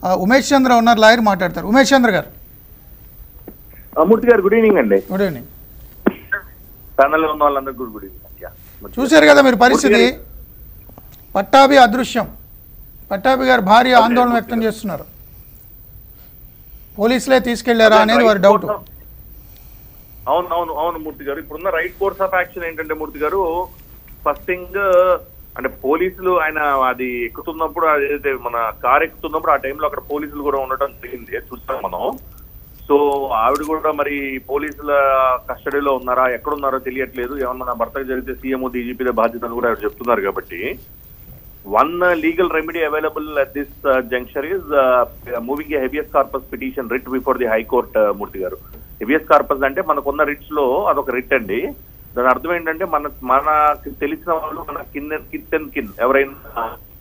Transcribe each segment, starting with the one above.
ఆ, ఉమేష్ చంద్ర ఉన్నారు లాయర్ మాట్లాడతారు ఉమేష్ చంద్ర గారు ఆ, మూర్తి గారు గుడ్ ఈవినింగ్ అండి గుడ్ ఈవినింగ్ ఛానల్లో ఉన్న వాళ్ళందరికీ గుడ్ గుడ్ ఈవినింగ్ యా. చూశారు కదా మీరు పరిస్థితి మూర్తి పట్టాభి అదృశ్యం పట్టాభి గారు భార్య ఆందోళన వ్యక్తం చేస్తున్నారు పోలీసులే తీసుకెళ్లారా అనేది వారి డౌట్ అవును అవును అవును మూర్తి గారు ఇప్పుడున్న రైట్ కోర్స్ ఆఫ్ యాక్షన్ ఏంటంటే మూర్తి గారు ఫస్ట్ థింగ్ అంటే పోలీసులు ఆయన అది ఎక్కుతున్నప్పుడు అదైతే మన కార్ ఎక్కుతున్నప్పుడు ఆ టైంలో అక్కడ పోలీసులు కూడా ఉండటం జరిగింది చూస్తాం మనం సో ఆవిడ కూడా మరి పోలీసుల కస్టడీలో ఉన్నారా ఎక్కడున్నారో తెలియట్లేదు ఏమన్నా నా భర్తకు జరిగితే సీఎం డీజీపీ బాధ్యతను కూడా ఆవిడ చెప్తున్నారు కాబట్టి one legal remedy available at this junction is moving a habeas corpus petition writ before the high court Murthy గారు హెబియస్ కార్పస్ అంటే మనకున్న రిట్స్ లో అదొక రిట్ అండి దాని అర్థం ఏంటంటే మన మనకి తెలిసిన వాళ్ళు మన కింద కిత్ అండ్ కిన్ ఎవరైనా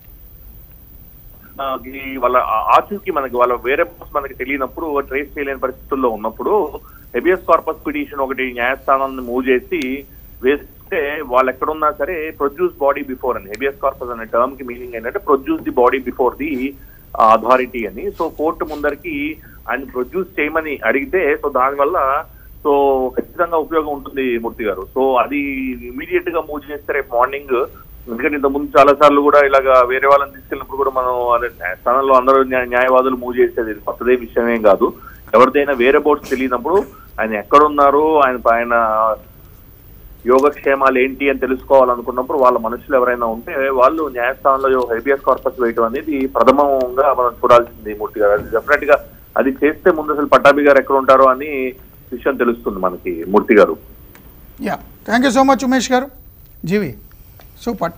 ఆ, ఈ వాళ్ళ ఆచూకి మనకి వాళ్ళ వేరే బుక్స్ మనకి తెలియనప్పుడు ట్రేస్ చేయలేని పరిస్థితుల్లో ఉన్నప్పుడు హెబియస్ కార్పస్ పిటిషన్ ఒకటి న్యాయస్థానాన్ని మూవ్ చేసి వేస్తే వాళ్ళు ఎక్కడున్నా సరే ప్రొడ్యూస్ బాడీ బిఫోర్ అని హెబియస్ కార్పస్ అనే టర్మ్ కి మీనింగ్ ఏంటంటే produce the body before the authority అని సో కోర్టు ముందరికి ఆయన ప్రొడ్యూస్ చేయమని అడిగితే సో దానివల్ల సో ఖచ్చితంగా ఉపయోగం ఉంటుంది మూర్తి గారు సో అది ఇమీడియట్ గా మూవ్ చేస్తే రేపు మార్నింగ్ ఎందుకంటే ఇంత ముందు చాలా సార్లు కూడా ఇలాగా వేరే వాళ్ళని తీసుకెళ్ళినప్పుడు కూడా మనం అదే స్థానంలో అందరూ న్యాయ- న్యాయవాదులు మూవ్ చేసేది ఇది కొత్తదే విషయమేం కాదు ఎవరిదైనా వేరే బోర్డ్స్ తెలియనప్పుడు ఆయన ఎక్కడున్నారు ఆయన ఆయన యోగక్షేమాలు ఏంటి అని తెలుసుకోవాలనుకున్నప్పుడు వాళ్ళ మనుషులు ఎవరైనా ఉంటే వాళ్ళు న్యాయస్థానంలో హెబియస్ కార్పస్ వేయడం అనేది ప్రథమంగా మనం చూడాల్సింది మూర్తి గారు అది డెఫినెట్ గా అది చేస్తే ముందు అసలు పట్టాభి గారు ఎక్కడ ఉంటారో అని విషయం తెలుస్తుంది మనకి మూర్తి గారు yeah thank you so much Umesh గారు జీవి సో పట్